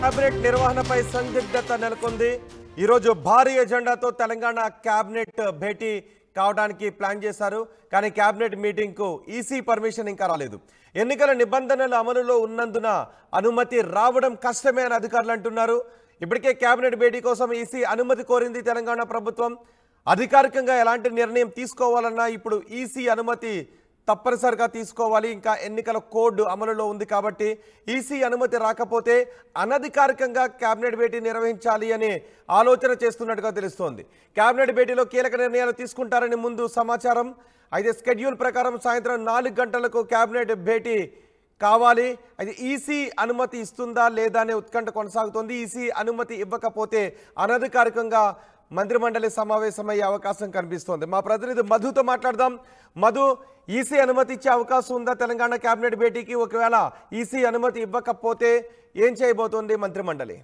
Cabinet నిర్వహణపై సందిగ్ధత నెలకొంది ఈరోజు భారీ ఎజెండాతో తెలంగాణ కేబినెట్ భేటీ కావడానికి ప్లాన్ చేశారు కానీ కేబినెట్ మీటింగ్కు ఈసీ పర్మిషన్ ఇంకా రాలేదు ఎన్నికల నిబంధనలు అమలులో ఉన్నందున అనుమతి రావడం కష్టమే అని అధికారులు అంటున్నారు ఇప్పటికే కేబినెట్ భేటీ కోసం ఈసీ అనుమతి కోరింది తెలంగాణ ప్రభుత్వం అధికారికంగా ఎలాంటి నిర్ణయం తీసుకోవాలన్నా ఇప్పుడు ఈసీ అనుమతి తప్పనిసరిగా తీసుకోవాలి ఇంకా ఎన్నికల కోడ్ అమలులో ఉంది కాబట్టి ఈసీ అనుమతి రాకపోతే అనధికారికంగా కేబినెట్ భేటీ నిర్వహించాలి అని ఆలోచన చేస్తున్నట్టుగా తెలుస్తోంది కేబినెట్ భేటీలో కీలక నిర్ణయాలు తీసుకుంటారని ముందు సమాచారం అయితే స్కెడ్యూల్ ప్రకారం సాయంత్రం నాలుగు గంటలకు కేబినెట్ భేటీ కావాలి అయితే ఈసీ అనుమతి ఇస్తుందా లేదా అనే ఉత్కంఠ కొనసాగుతోంది ఈసీ అనుమతి ఇవ్వకపోతే అనధికారికంగా మంత్రిమండలి సమావేశమయ్యే అవకాశం కనిపిస్తోంది మా ప్రతినిధి మధుతో మాట్లాడదాం మధు ఈసీ అనుమతి ఇచ్చే అవకాశం ఉందా తెలంగాణ కేబినెట్ భేటీకి ఒకవేళ ఈసీ అనుమతి ఇవ్వకపోతే ఏం చేయబోతోంది మంత్రిమండలి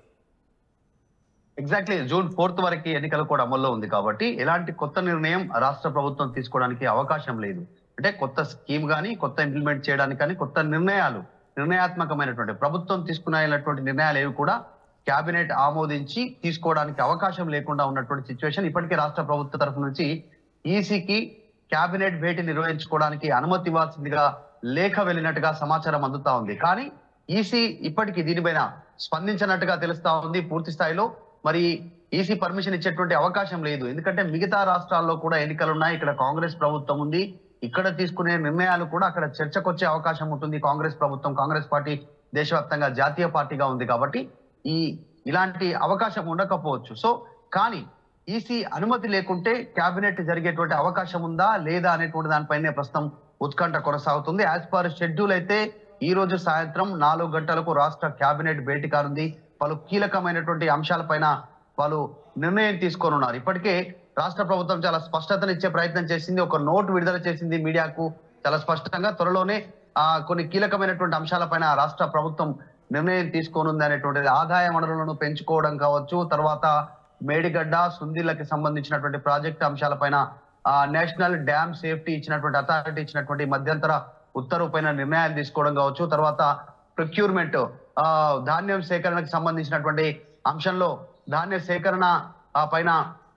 ఎగ్జాక్ట్లీ జూన్ ఫోర్త్ వరకు ఎన్నికలు కూడా అమల్లో ఉంది కాబట్టి ఎలాంటి కొత్త నిర్ణయం రాష్ట్ర ప్రభుత్వం తీసుకోవడానికి అవకాశం లేదు అంటే కొత్త స్కీమ్ కానీ కొత్త ఇంప్లిమెంట్ చేయడానికి కానీ కొత్త నిర్ణయాలు నిర్ణయాత్మకమైనటువంటి ప్రభుత్వం తీసుకునేటువంటి నిర్ణయాలు ఏవి కూడా కేబినెట్ ఆమోదించి తీసుకోవడానికి అవకాశం లేకుండా ఉన్నటువంటి సిచ్యువేషన్ ఇప్పటికే రాష్ట్ర ప్రభుత్వ తరఫు నుంచి ఈసీకి కేబినెట్ భేటీ నిర్వహించుకోవడానికి అనుమతి ఇవ్వాల్సిందిగా లేఖ వెళ్ళినట్టుగా సమాచారం అందుతా ఉంది కానీ ఈసీ ఇప్పటికీ దీనిపైన స్పందించినట్టుగా తెలుస్తా ఉంది పూర్తి స్థాయిలో మరి ఈసీ పర్మిషన్ ఇచ్చేటువంటి అవకాశం లేదు ఎందుకంటే మిగతా రాష్ట్రాల్లో కూడా ఎన్నికలు ఉన్నాయి ఇక్కడ కాంగ్రెస్ ప్రభుత్వం ఉంది ఇక్కడ తీసుకునే నిర్ణయాలు కూడా అక్కడ చర్చకొచ్చే అవకాశం ఉంటుంది కాంగ్రెస్ ప్రభుత్వం కాంగ్రెస్ పార్టీ దేశవ్యాప్తంగా జాతీయ పార్టీగా ఉంది కాబట్టి ఈ ఇలాంటి అవకాశం ఉండకపోవచ్చు సో కానీ ఈసీ అనుమతి లేకుంటే కేబినెట్ జరిగేటువంటి అవకాశం ఉందా లేదా అనేటువంటి దానిపైనే ప్రస్తుతం ఉత్కంఠ కొనసాగుతుంది యాజ్ పర్ షెడ్యూల్ అయితే ఈ రోజు సాయంత్రం నాలుగు గంటలకు రాష్ట్ర కేబినెట్ భేటీ కానుంది పలు కీలకమైనటువంటి అంశాలపైన వాళ్ళు నిర్ణయం తీసుకోనున్నారు ఇప్పటికే రాష్ట్ర ప్రభుత్వం చాలా స్పష్టతనిచ్చే ప్రయత్నం చేసింది ఒక నోట్ విడుదల చేసింది మీడియాకు చాలా స్పష్టంగా త్వరలోనే ఆ కొన్ని కీలకమైనటువంటి అంశాలపైన రాష్ట్ర ప్రభుత్వం నిర్ణయం తీసుకోనుంది అనేటువంటిది ఆదాయ వనరులను పెంచుకోవడం కావచ్చు తర్వాత మేడిగడ్డ సుందిళ్ళకి సంబంధించినటువంటి ప్రాజెక్ట్ అంశాలపైన ఆ నేషనల్ డ్యామ్ సేఫ్టీ ఇచ్చినటువంటి అథారిటీ ఇచ్చినటువంటి మధ్యంతర ఉత్తర్వు పైన నిర్ణయాలు తీసుకోవడం కావచ్చు తర్వాత ప్రొక్యూర్మెంట్ ఆ ధాన్యం సేకరణకు సంబంధించినటువంటి అంశంలో ధాన్య సేకరణ ఆ పైన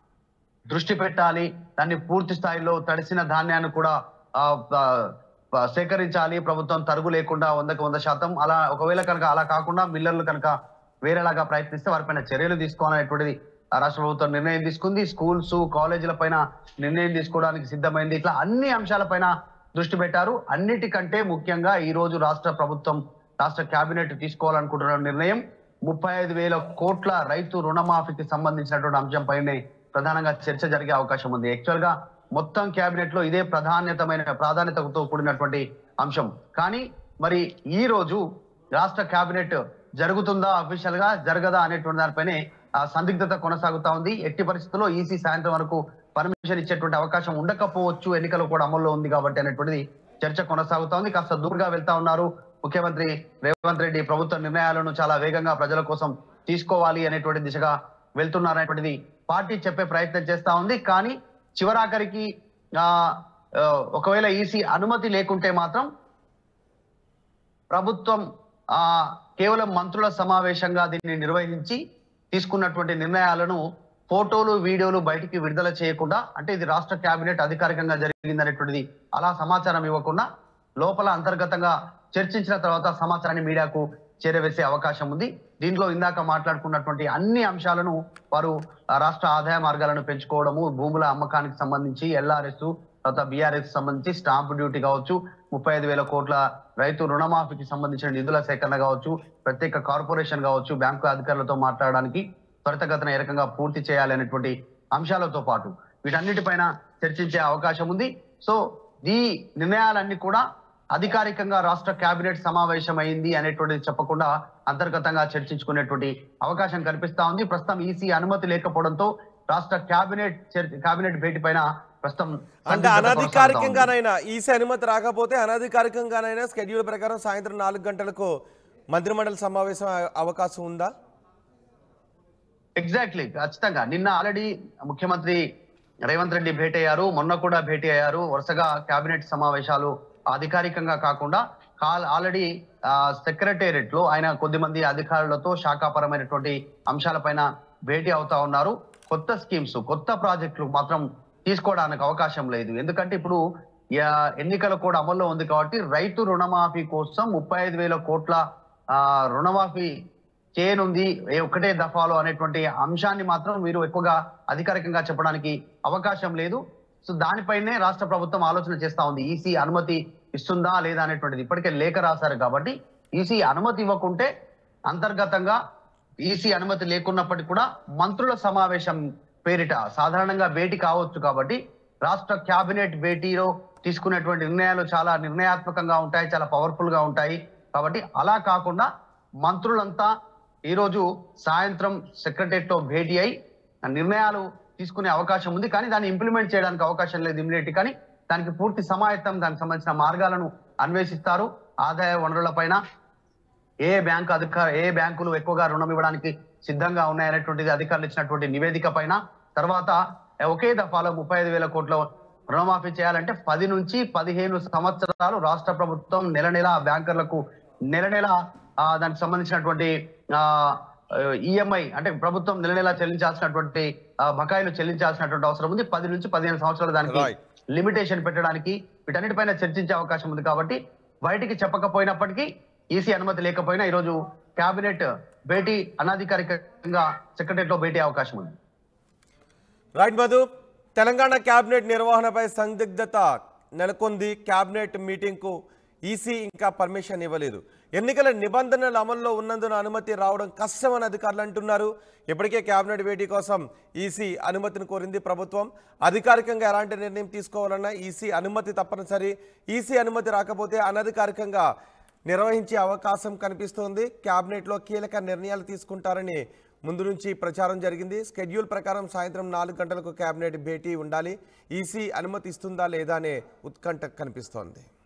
దృష్టి పెట్టాలి దాన్ని పూర్తి స్థాయిలో తడిసిన ధాన్యాన్ని కూడా ఆ, ఆ, ఆ, సేకరించాలి ప్రభుత్వం తరుగు లేకుండా వందకు వంద శాతం అలా ఒకవేళ కనుక అలా కాకుండా మిల్లర్లు కనుక వేరేలాగా ప్రయత్నిస్తే వారిపైన చర్యలు తీసుకోవాలనేటువంటిది ఆ రాష్ట్ర ప్రభుత్వం నిర్ణయం తీసుకుంది స్కూల్స్ కాలేజీల పైన నిర్ణయం తీసుకోవడానికి సిద్ధమైంది ఇట్లా అన్ని అంశాలపైన దృష్టి పెట్టారు అన్నిటికంటే ముఖ్యంగా ఈ రోజు రాష్ట్ర ప్రభుత్వం రాష్ట్ర కేబినెట్ తీసుకోవాలనుకుంటున్న నిర్ణయం ముప్పై ఐదు వేల కోట్ల రైతు రుణమాఫీకి సంబంధించినటువంటి అంశంపైనే ప్రధానంగా చర్చ జరిగే అవకాశం ఉంది యాక్చువల్ గా మొత్తం కేబినెట్ లో ఇదే ప్రాధాన్యతమైన ప్రాధాన్యతతో కూడినటువంటి అంశం కానీ మరి ఈ రోజు రాష్ట్ర కేబినెట్ జరుగుతుందా అఫీషియల్ గా జరగదా అనేటువంటి దానిపైనే ఆ సందిగ్ధత కొనసాగుతా ఉంది ఎట్టి పరిస్థితుల్లో ఈసీ సాయంత్రం వరకు పర్మిషన్ ఇచ్చేటువంటి అవకాశం ఉండకపోవచ్చు ఎన్నికలు కూడా అమల్లో ఉంది కాబట్టి అనేటువంటిది చర్చ కొనసాగుతా ఉంది కాస్త దూరంగా వెళ్తా ఉన్నారు ముఖ్యమంత్రి రేవంత్ రెడ్డి ప్రభుత్వ నిర్ణయాలను చాలా వేగంగా ప్రజల కోసం తీసుకోవాలి అనేటువంటి దిశగా వెళ్తున్నారు అనేటువంటిది పార్టీ చెప్పే ప్రయత్నం చేస్తా ఉంది కానీ చివరాఖరికి ఆ ఆ, ఒకవేళ ఈసీ అనుమతి లేకుంటే మాత్రం ప్రభుత్వం ఆ కేవలం మంత్రుల సమావేశంగా దీన్ని నిర్వహించి తీసుకున్నటువంటి నిర్ణయాలను ఫోటోలు వీడియోలు బయటికి విడుదల చేయకుండా అంటే ఇది రాష్ట్ర కేబినెట్ అధికారికంగా జరిగిందనేటువంటిది అలా సమాచారం ఇవ్వకుండా లోపల అంతర్గతంగా చర్చించిన తర్వాత సమాచారాన్ని మీడియాకు చేరవేసే అవకాశం ఉంది దీంట్లో ఇందాక మాట్లాడుకున్నటువంటి అన్ని అంశాలను వారు ఆ రాష్ట్ర ఆదాయ మార్గాలను పెంచుకోవడము భూముల అమ్మకానికి సంబంధించి ఎల్ఆర్ఎస్ తర్వాత బీఆర్ఎస్ సంబంధించి స్టాంప్ డ్యూటీ కావచ్చు ముప్పై ఐదు వేల కోట్ల రైతు రుణమాఫీకి సంబంధించిన నిధుల సేకరణ కావచ్చు ప్రత్యేక కార్పొరేషన్ కావచ్చు బ్యాంకు అధికారులతో మాట్లాడడానికి త్వరితగతిన ఏ రకంగా పూర్తి చేయాలి అనేటువంటి అంశాలతో పాటు వీటన్నిటిపైన చర్చించే అవకాశం ఉంది సో ఈ నిర్ణయాలన్నీ కూడా అధికారికంగా రాష్ట్ర కేబినెట్ సమావేశం అయింది అనేటువంటిది చెప్పకుండా అంతర్గతంగా చర్చించుకునేటువంటి అవకాశం కనిపిస్తా ఉంది ప్రస్తుతం ఈసీ అనుమతి లేకపోవడంతో రాష్ట్ర కేబినెట్ చర్- కేబినెట్ భేటీ పైన ప్రస్తుతం అంటే సందిగ్ధత కొనసాగుతా ఉంది. అనధికారికంగానైనా ఈసీ అనుమతి రాకపోతే అనధికారికంగానైనా స్కెడ్యూల్ ప్రకారం సాయంత్రం నాలుగు గంటలకు మంత్రిమండలి సమావేశం అయ్యే అవకాశం ఉందా ఎగ్జాక్ట్లీ ఖచ్చితంగా నిన్న ఆల్రెడీ ముఖ్యమంత్రి రేవంత్ రెడ్డి భేటీ అయ్యారు మొన్న కూడా భేటీ అయ్యారు వరుసగా కేబినెట్ సమావేశాలు అధికారికంగా కాకుండా కాల్ ఆల్రెడీ సెక్రటేరియట్ లో ఆయన కొద్దిమంది అధికారులతో శాఖాపరమైనటువంటి అంశాలపైన భేటీ అవుతా ఉన్నారు కొత్త స్కీమ్స్ కొత్త ప్రాజెక్టులు మాత్రం తీసుకోవడానికి అవకాశం లేదు ఎందుకంటే ఇప్పుడు యా, ఎన్నికల కూడా అమల్లో ఉంది కాబట్టి రైతు రుణమాఫీ కోసం ముప్పై ఐదు వేల కోట్ల ఆ, రుణమాఫీ చేయనుంది ఏ ఒక్కటే దఫాలో అనేటువంటి అంశాన్ని మాత్రం వీరు ఎక్కువగా అధికారికంగా చెప్పడానికి అవకాశం లేదు సో దానిపైనే రాష్ట్ర ప్రభుత్వం ఆలోచన చేస్తా ఉంది ఈసీ అనుమతి ఇస్తుందా లేదా అనేటువంటిది ఇప్పటికే లేఖ రాశారు కాబట్టి ఈసీ అనుమతి ఇవ్వకుంటే అంతర్గతంగా ఈసీ అనుమతి లేకున్నప్పటికీ కూడా మంత్రుల సమావేశం పేరిట సాధారణంగా భేటీ కావచ్చు కాబట్టి రాష్ట్ర క్యాబినెట్ భేటీలో తీసుకునేటువంటి నిర్ణయాలు చాలా నిర్ణయాత్మకంగా ఉంటాయి చాలా పవర్ఫుల్ గా ఉంటాయి కాబట్టి అలా కాకుండా మంత్రులంతా ఈ రోజు సాయంత్రం సెక్రటరియట్ లో భేటీ అయి నిర్ణయాలు తీసుకునే అవకాశం ఉంది కానీ దాన్ని ఇంప్లిమెంట్ చేయడానికి అవకాశం లేదు ఇమ్మీడియట్ కానీ దానికి పూర్తి సమాయత్తం దానికి సంబంధించిన మార్గాలను అన్వేషిస్తారు ఆదాయ వనరుల పైన ఏ బ్యాంకు అధికార ఏ బ్యాంకులు ఎక్కువగా రుణం ఇవ్వడానికి సిద్ధంగా ఉన్నాయనేటువంటిది అధికారులు ఇచ్చినటువంటి నివేదిక పైన తర్వాత ఒకే దఫాలో ముప్పై ఐదు వేల కోట్ల రుణమాఫీ చేయాలంటే పది నుంచి పదిహేను సంవత్సరాలు రాష్ట్ర ప్రభుత్వం నెల నెల బ్యాంకర్లకు నెల నెల ఆ, దానికి సంబంధించినటువంటి ఈఎంఐ అంటే ప్రభుత్వం నెల నెల చెల్లించాల్సినటువంటి ఆ, బకాయిలు చెల్లించాల్సినటువంటి అవసరం ఉంది పది నుంచి పదిహేను సంవత్సరాలు దానికి Right. లిమిటేషన్ పెట్టడానికి వీటన్నిటిపైన చర్చించే అవకాశం ఉంది కాబట్టి బయటికి చెప్పకపోయినప్పటికీ ఈసీ అనుమతి లేకపోయినా ఈరోజు కేబినెట్ భేటీ అనధికారికంగా సెక్రటరియట్ లో భేటీ అవకాశం ఉంది రైట్ మధు తెలంగాణ క్యాబినెట్ నిర్వహణపై సందిగ్ధత నెలకొంది క్యాబినెట్ మీటింగ్కు ఈసీ ఇంకా పర్మిషన్ ఇవ్వలేదు ఎన్నికల నిబంధనలు అమల్లో ఉన్నందున అనుమతి రావడం కష్టమని అధికారులు అంటున్నారు ఇప్పటికే క్యాబినెట్ భేటీ కోసం ఈసీ అనుమతిని కోరింది ప్రభుత్వం అధికారికంగా ఎలాంటి నిర్ణయం తీసుకోవాలన్నా ఈసీ అనుమతి తప్పనిసరి ఈసీ అనుమతి రాకపోతే అనధికారికంగా నిర్వహించే అవకాశం కనిపిస్తోంది క్యాబినెట్లో కీలక నిర్ణయాలు తీసుకుంటారని ముందు నుంచి ప్రచారం జరిగింది స్కెడ్యూల్ ప్రకారం సాయంత్రం నాలుగు గంటలకు కేబినెట్ భేటీ ఉండాలి ఈసీ అనుమతి ఇస్తుందా లేదా అనే ఉత్కంఠ కనిపిస్తోంది